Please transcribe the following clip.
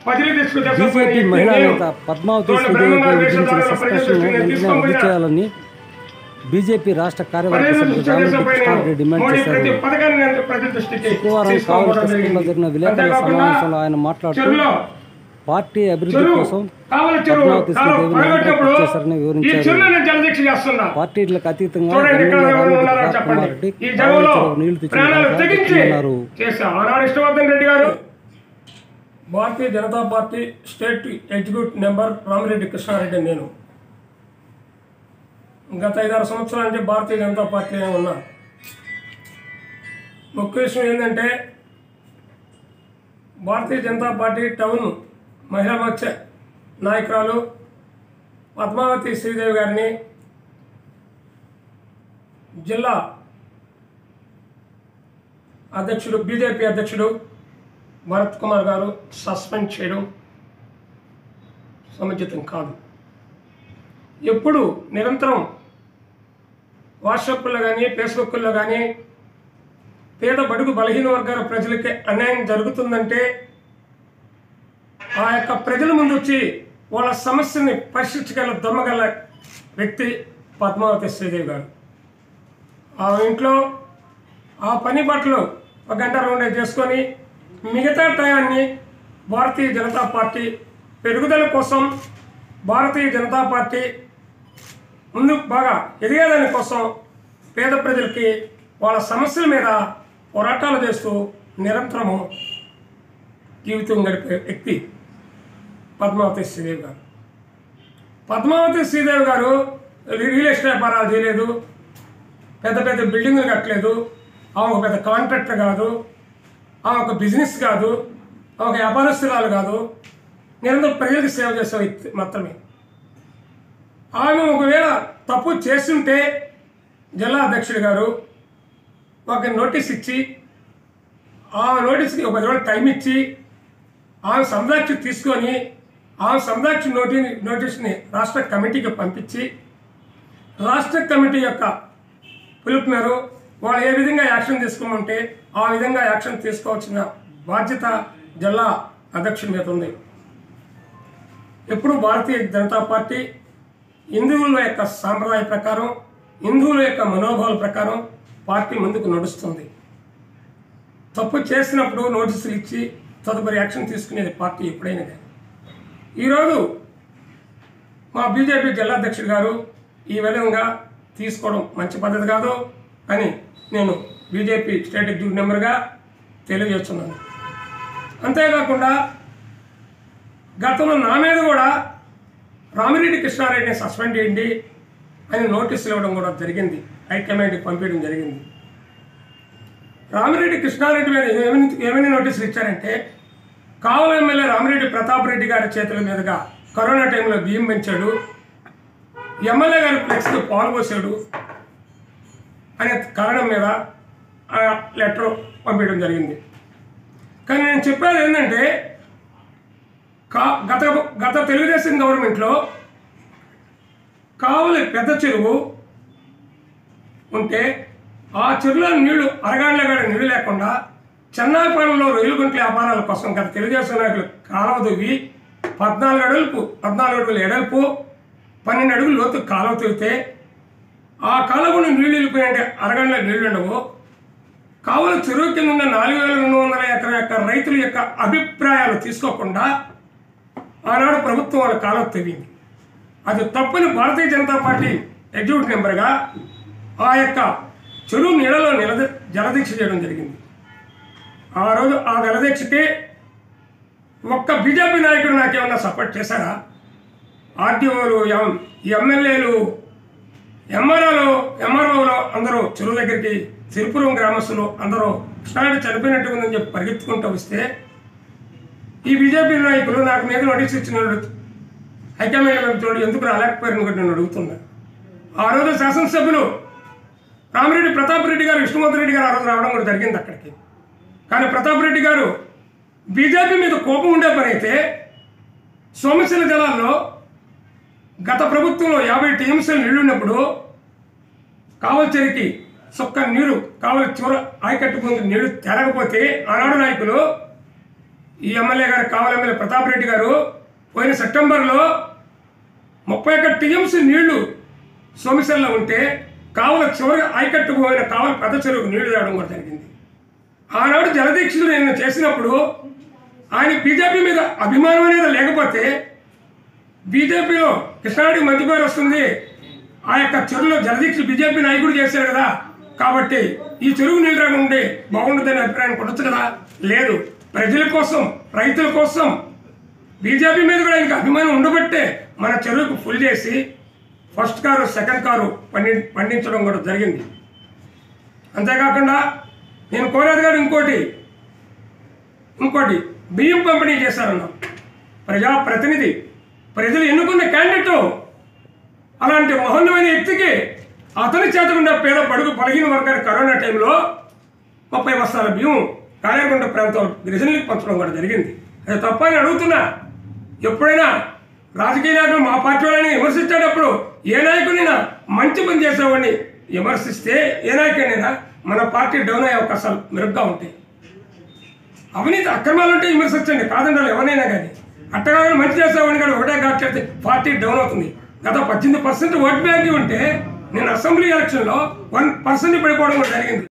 పదిలి తీసుకొచ్చే బీజేపీ మహిళా నేత పద్మావతి శ్రీదేవిపై విధించిన సస్పెన్షన్ వెంటనే రద్దు చేయాలని బీజేపీ రాష్ట్ర కార్యవర్గ సభ్యులు రామిరెడ్డి కృష్ణారెడ్డి డిమాండ్ మోడీ చేశారు ప్రతి పథకాన్ని నేను ప్రజల దృష్టికి శుక్రవారం కావలి తీసుకోవడం కస్తూర్లో జరిగింది. జరిగిన విలేకరుల అంతేకాకుండా సమావేశంలో ఆయన మాట్లాడుతూ చెరువులో పార్టీ అభివృద్ధి చెరువు కోసం కావలి చెరువు పద్మావతి కాలం శ్రీదేవిని పడగొట్టినప్పుడు వెంటనే చేశారని ఈ వివరించారు చెరువులో నేను జలదీక్ష చేస్తున్నా పార్టీలకు అతీతంగా చూడండి ఇక్కడ ఎమ్మెల్యే ఎవరు రామిరెడ్డి ఉన్నారో ప్రతాప్ చెప్పండి కుమార్ రెడ్డి ఈ కావలి చెరువులో చెరువు నీళ్లు తెచ్చిన ప్రాణాలు ఘనత తెగించి దక్కిందన్నారు చేశా ఆనాడు ఇష్టవర్ధన్ రెడ్డి గారు Bharatiya Janata party state executive member Ramireddy Krishnareddy నేను గత ఐదారు సంవత్సరాల నుంచి భారతీయ జనతా పార్టీలో ఉన్నా ముఖ్య విషయం ఏంటంటే భారతీయ జనతా పార్టీ టౌన్ మహిళా మోర్చా నాయకురాలు పద్మావతి శ్రీదేవి గారిని జిల్లా అధ్యక్షుడు బీజేపీ అధ్యక్షుడు భరత్ కుమార్ గారు సస్పెండ్ చేయడం సముచితం కాదు ఎప్పుడు నిరంతరం వాట్సాప్లో కానీ ఫేస్బుక్లో కానీ పేద బడుగు బలహీన వర్గాల ప్రజలకి అన్యాయం జరుగుతుందంటే ఆ యొక్క ప్రజల ముందు వచ్చి వాళ్ళ సమస్యని పరిశీలించగల దొమ్మగల వ్యక్తి పద్మావతి శ్రీదేవి గారు ఆ ఇంట్లో ఆ పని బట్టలు ఒక గంట రెండు చేసుకొని మిగతా టయాన్ని భారతీయ జనతా పార్టీ పెరుగుదల కోసం భారతీయ జనతా పార్టీ ముందు బాగా ఎదిగేదాని కోసం పేద ప్రజలకి వాళ్ళ సమస్యల మీద పోరాటాలు చేస్తూ నిరంతరము జీవితం గడిపే వ్యక్తి పద్మావతి శ్రీదేవి గారు పద్మావతి శ్రీదేవి గారు రియల్ ఎస్టేట్ వ్యాపారాలు చేయలేదు పెద్ద పెద్ద బిల్డింగులు కట్టలేదు ఆమె ఒక పెద్ద కాంట్రాక్టర్ కాదు ఆమె ఒక బిజినెస్ కాదు ఆమె ఒక వ్యాపారస్తురాలు కాదు నిరంతరం ప్రజలకు సేవ చేసే వ్యక్తి మాత్రమే ఆమె ఒకవేళ తప్పు చేస్తుంటే జిల్లా అధ్యక్షుడు గారు ఒక నోటీస్ ఇచ్చి ఆ నోటీస్కి ఒక పది రోజులు టైం ఇచ్చి ఆమె సంరక్షణ తీసుకొని ఆమె సంరక్షణ నోటీ నోటీస్ని రాష్ట్ర కమిటీకి పంపించి రాష్ట్ర కమిటీ యొక్క పిలుపు మేరకు వాళ్ళు ఏ విధంగా యాక్షన్ తీసుకోమంటే ఆ విధంగా యాక్షన్ తీసుకోవాల్సిన బాధ్యత జిల్లా అధ్యక్షుడి మీద ఉంది ఎప్పుడు భారతీయ జనతా పార్టీ హిందువుల యొక్క సాంప్రదాయ ప్రకారం హిందువుల యొక్క మనోభావాల ప్రకారం పార్టీ ముందుకు నడుస్తుంది తప్పు చేసినప్పుడు నోటీసులు ఇచ్చి తదుపరి యాక్షన్ తీసుకునేది పార్టీ ఎప్పుడైనా కానీ ఈరోజు మా బీజేపీ జిల్లా అధ్యక్షుడు గారు ఈ విధంగా తీసుకోవడం మంచి పద్ధతి కాదు అని నేను బీజేపీ స్టేట్ ఎగ్జిక్యూటివ్ మెంబర్గా తెలియజేస్తున్నాను అంతేకాకుండా గతంలో నా మీద కూడా రామిరెడ్డి కృష్ణారెడ్డిని సస్పెండ్ చేయండి అని నోటీసులు ఇవ్వడం కూడా జరిగింది హైకమాండ్కి పంపించడం జరిగింది రామిరెడ్డి కృష్ణారెడ్డి మీద ఏమని ఏమని నోటీసులు ఇచ్చారంటే కావల ఎమ్మెల్యే రామిరెడ్డి ప్రతాప్ రెడ్డి గారి చేతుల మీదుగా కరోనా టైంలో బియ్యం పెంచాడు ఎమ్మెల్యే గారి ఫ్లెక్స్కి పాలు పోసాడు అనే కారణం మీద ఆ లెటర్ పంపించడం జరిగింది కానీ నేను చెప్పేది ఏంటంటే కా గత గత తెలుగుదేశం గవర్నమెంట్లో కావలి పెద్ద చెరువు ఉంటే ఆ చెరువులో నీళ్లు అరగాళ్ళగడ నీళ్లు లేకుండా చెన్నాయిపాలెంలో రొయ్యలు గుంట్ల వ్యాపారాల కోసం గత తెలుగుదేశం నాయకులు కాలువ దువ్వి పద్నాలుగు అడుగులకు పద్నాలుగు అడుగుల ఎడల్పు పన్నెండు అడుగులు లోతు కాలువ తవ్వితే ఆ కాలువను నీళ్లు వెళ్ళిపోయాయంటే అరగంటలో నీళ్లు ఉండవు కావుల చెరువు కింద ఉన్న నాలుగు వేల రెండు వందల ఎకరం యొక్క రైతుల యొక్క అభిప్రాయాలు తీసుకోకుండా ఆనాడు ప్రభుత్వం వాళ్ళ కాలం తెగింది అది తప్పని భారతీయ జనతా పార్టీ ఎగ్జిక్యూటివ్ మెంబర్గా ఆ యొక్క చెరువు నీళ్ళలో నిలద జలదీక్ష చేయడం జరిగింది ఆ రోజు ఆ జలదీక్షకి ఒక్క బీజేపీ నాయకుడు నాకేమన్నా సపోర్ట్ చేశారా ఆర్టీఓలు ఎం- ఎమ్మెల్యేలు ఎంఆర్ఓలు ఎంఆర్ఓలు అందరూ చెరువు దగ్గరికి సిరిపురం గ్రామస్తులు అందరూ కృష్ణారెడ్డి చనిపోయినట్టు ఉందని చెప్పి పరిగెత్తుకుంటూ వస్తే ఈ బీజేపీ నాయకులు నాకు మీద నోటీస్ ఇచ్చిన వాళ్ళు హైకమాండ్ పంపించిన ఎందుకు రాలేకపోయారని కూడా నేను అడుగుతున్నా ఆ రోజు శాసనసభ్యులు రామిరెడ్డి ప్రతాప్ రెడ్డి గారు విష్ణుమూర్తి రెడ్డి గారు ఆ రోజు రావడం కూడా జరిగింది అక్కడికి కానీ ప్రతాప్ రెడ్డి గారు బీజేపీ మీద కోపం ఉండే పని అయితే సోమశిల జలాల్లో గత ప్రభుత్వంలో యాభై టీఎంసీలు నీళ్లు ఉన్నప్పుడు కావలి చెరికి సొక్క నీరు కావలి చివర ఆయకట్టు ముందు నీళ్లు తేరకపోతే ఆనాడు నాయకులు ఈ ఎమ్మెల్యే గారు కావాలి ఎమ్మెల్యే ప్రతాప్ రెడ్డి గారు పోయిన సెప్టెంబర్లో ముప్పై ఒక్క టీఎంసీ నీళ్లు సోమిసెల్లో ఉంటే కావుల చివరి ఆయకట్టు పోయిన కావుల పెద్ద చెరువుకు నీళ్లు తేవడం కూడా జరిగింది ఆనాడు జలదీక్షలు నేను చేసినప్పుడు ఆయన బీజేపీ మీద అభిమానం అనేది లేకపోతే బీజేపీలో కృష్ణారెడ్డి మంచి పేరు వస్తుంది ఆ యొక్క చెరువులో జలదీక్ష బీజేపీ నాయకుడు చేశారు కదా కాబట్టి ఈ చెరువు నీళ్ళు రాకుండా ఉంటే బాగుంటుందని అభిప్రాయం కొట్టచ్చు కదా లేదు ప్రజల కోసం రైతుల కోసం బీజేపీ మీద కూడా ఇంకా అభిమానం ఉండబట్టే మన చెరువుకు ఫుల్ చేసి ఫస్ట్ కారు సెకండ్ కారు పండి పండించడం కూడా జరిగింది అంతేకాకుండా నేను కోరేది గారు ఇంకోటి ఇంకోటి బియ్యం పంపిణీ చేశారన్నాం ప్రజాప్రతినిధి ప్రజలు ఎన్నుకున్న క్యాండిడేట్ అలాంటి మహోన్నమైన వ్యక్తికి అతని చేత ఉన్న పేద బడుగు బలహీన వర్గాల కరోనా టైంలో ముప్పై బస్తాల బియ్యం కాలేకొండ ప్రాంతం గిరిజనులకు పంచడం కూడా జరిగింది అది తప్ప అని అడుగుతున్నా ఎప్పుడైనా రాజకీయ నాయకులు మా పార్టీ వాళ్ళని విమర్శించేటప్పుడు ఏ నాయకుడినైనా మంచి పని చేసేవాడిని విమర్శిస్తే ఏ నాయకుడినైనా మన పార్టీ డౌన్ అయ్యే అవకాశాలు మెరుగ్గా ఉంటాయి అవినీతి అక్రమాలు ఉంటే విమర్శించండి కాదండి ఎవరైనా కానీ అట్టగా మంచి చేసేవాడిని కానీ ఒకటే కాకపోతే పార్టీ డౌన్ అవుతుంది గత పద్దెనిమిది పర్సెంట్ ఓట్ బ్యాంక్ ఉంటే నేను అసెంబ్లీ ఎలక్షన్లో వన్ పర్సెంట్ పడిపోవడం కూడా జరిగింది